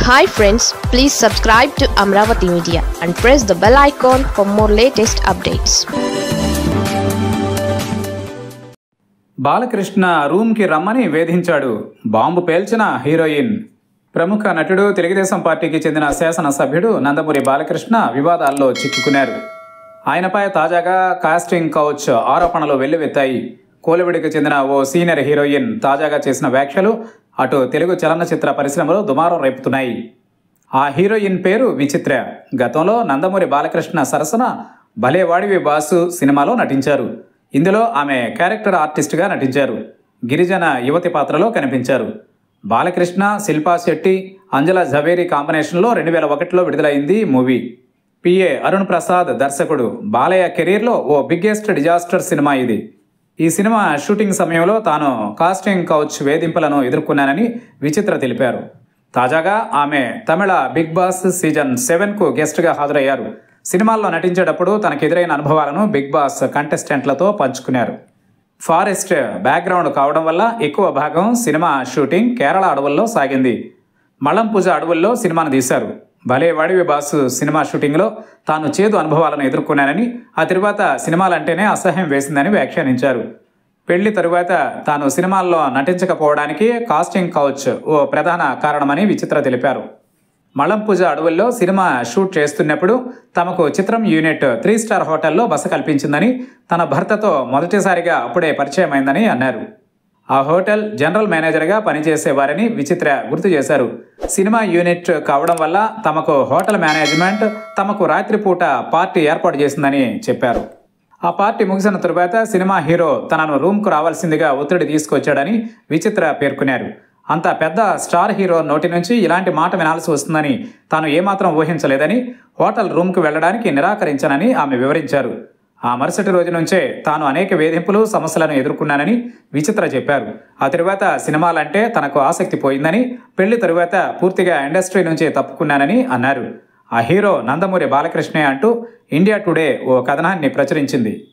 hi friends please subscribe to Amaravati media and press the bell icon for more latest updates Balakrishna రూమ్కి రమ్మని వేధించాడు bomb పేల్చిన heroine ప్రముఖ నటుడు తెలుగుదేశం పార్టీకి చెందిన శాసనసభ్యుడు నందమూరి బాలకృష్ణ వివాదాల్లో చిక్కుకున్నారు ఆయనపై తాజాగా కాస్టింగ్ కౌచ్ ఆరోపణలు వెల్లువెత్తాయి కోలివుడికి చెందిన ఓ సీనియర్ హీరోయిన్ తాజాగా చేసిన వ్యాఖ్యలు అటు తెలుగు చలనచిత్ర పరిశ్రమలో దుమారం రేపుతున్నాయి ఆ హీరోయిన్ పేరు విచిత్ర గతంలో నందమూరి బాలకృష్ణ సరసన భలే వాడివి బాసు సినిమాలో నటించారు ఇందులో ఆమె క్యారెక్టర్ ఆర్టిస్ట్గా నటించారు గిరిజన యువతి పాత్రలో కనిపించారు బాలకృష్ణ శిల్పా శెట్టి అంజల జవేరి కాంబినేషన్లో రెండు వేల ఒకటిలో విడుదలైంది మూవీ పిఏ అరుణ్ ప్రసాద్ దర్శకుడు బాలయ్య కెరీర్లో ఓ బిగ్గెస్ట్ డిజాస్టర్ సినిమా ఇది ఈ సినిమా షూటింగ్ సమయంలో తాను కాస్టింగ్ కౌచ్ వేధింపులను ఎదుర్కొన్నానని విచిత్ర తెలిపారు తాజాగా ఆమె తమిళ బిగ్ బాస్ సీజన్ సెవెన్కు గెస్ట్గా హాజరయ్యారు సినిమాల్లో నటించేటప్పుడు తనకు ఎదురైన అనుభవాలను బిగ్ బాస్ కంటెస్టెంట్లతో పంచుకున్నారు ఫారెస్ట్ బ్యాక్గ్రౌండ్ కావడం వల్ల ఎక్కువ భాగం సినిమా షూటింగ్ కేరళ అడవుల్లో సాగింది మళంపూజ అడవుల్లో సినిమాను తీశారు భలే వాడివి బాసు సినిమా షూటింగ్లో తాను చేదు అనుభవాలను ఎదుర్కొన్నానని ఆ తరువాత సినిమాలంటేనే అసహ్యం వేసిందని వ్యాఖ్యానించారు పెళ్లి తరువాత తాను సినిమాల్లో నటించకపోవడానికి కాస్టింగ్ కౌచ్ ఓ ప్రధాన కారణమని విచిత్ర తెలిపారు మళంపూజ అడవుల్లో సినిమా షూట్ చేస్తున్నప్పుడు తమకు చిత్రం యూనిట్ త్రీ స్టార్ హోటల్లో బస కల్పించిందని తన భర్తతో మొదటిసారిగా అప్పుడే పరిచయమైందని అన్నారు ఆ హోటల్ జనరల్ మేనేజర్గా పనిచేసేవారని విచిత్ర గుర్తు చేశారు సినిమా యూనిట్ కావడం వల్ల తమకు హోటల్ మేనేజ్మెంట్ తమకు రాత్రిపూట పార్టీ ఏర్పాటు చేసిందని చెప్పారు ఆ పార్టీ ముగిసిన తరువాత సినిమా హీరో తనను రూమ్కు రావాల్సిందిగా ఒత్తిడి తీసుకొచ్చాడని విచిత్ర పేర్కొన్నారు అంత పెద్ద స్టార్ హీరో నోటి నుంచి ఇలాంటి మాట వినాల్సి వస్తుందని తాను ఏమాత్రం ఊహించలేదని హోటల్ రూమ్కు వెళ్ళడానికి నిరాకరించానని ఆమె వివరించారు ఆ మరుసటి రోజు నుంచే తాను అనేక వేధింపులు సమస్యలను ఎదుర్కొన్నానని విచిత్ర చెప్పారు ఆ తరువాత సినిమాలంటే తనకు ఆసక్తి పోయిందని పెళ్లి తరువాత పూర్తిగా ఇండస్ట్రీ నుంచి తప్పుకున్నానని అన్నారు ఆ హీరో నందమూరి బాలకృష్ణే అంటూ ఇండియా టుడే ఓ కథనాన్ని ప్రచురించింది